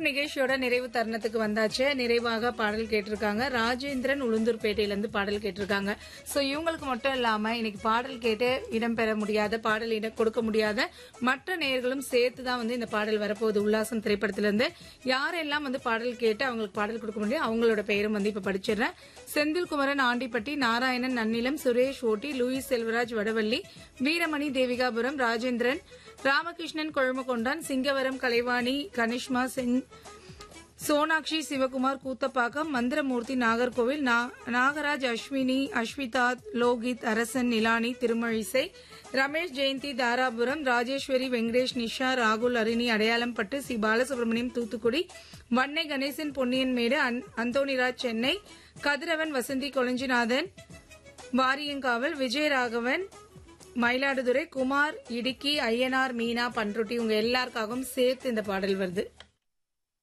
நிகழ்ச்சியோட நிறைவு தருணத்துக்கு வந்தாச்சு நிறைவாக பாடல் கேட்டிருக்காங்க ராஜேந்திரன் உளுந்தூர்பேட்டையில இருந்து பாடல் கேட்டிருக்காங்க சோ இவங்களுக்கு மட்டும் இல்லாம இன்னைக்கு பாடல் கேட்டு இடம்பெற முடியாத பாடல் இடம் கொடுக்க முடியாத மற்ற நேயர்களும் சேர்த்து தான் வந்து இந்த பாடல் வரப்போகுது உல்லாசம் திரைப்படத்திலிருந்து யாரெல்லாம் வந்து பாடல் கேட்டு அவங்களுக்கு பாடல் கொடுக்க முடியும் அவங்களோட பெயரும் வந்து இப்ப படிச்சிடுறேன் செந்தில்குமரன் ஆண்டிப்பட்டி நாராயணன் நன்னிலம் சுரேஷ் ஓட்டி லூயிஸ் செல்வராஜ் வடவள்ளி வீரமணி தேவிகாபுரம் ராஜேந்திரன் ராமகிருஷ்ணன் கொழுமகொண்டான் சிங்கவரம் கலைவாணி கனிஷ்மா சிங் சோனாக்ஷி சிவகுமார் கூத்தப்பாக்கம் மந்திரமூர்த்தி நாகர்கோவில் நா- நாகராஜ் அஸ்வினி அஸ்விதா லோகித் அரசன் நிலானி திருமழிசை ரமேஷ் ஜெயந்தி தாராபுரம் ராஜேஸ்வரி வெங்கடேஷ் நிஷா ராகுல் அரிணி அடையாளம்பட்டு சி பாலசுப்ரமணியம் தூத்துக்குடி வன்னை கணேசன் பொன்னியன்மேடு அன்- அந்தோணிராஜ் சென்னை கதிரவன் வசந்தி கொளஞ்சிநாதன் வாரியங்காவல் விஜயராகவன் மயிலாடுதுறை குமார் இடுக்கி ஐயனார் மீனா பன்ருட்டி உங்க எல்லாருக்காகவும் சேர்த்து இந்த பாடல் வருது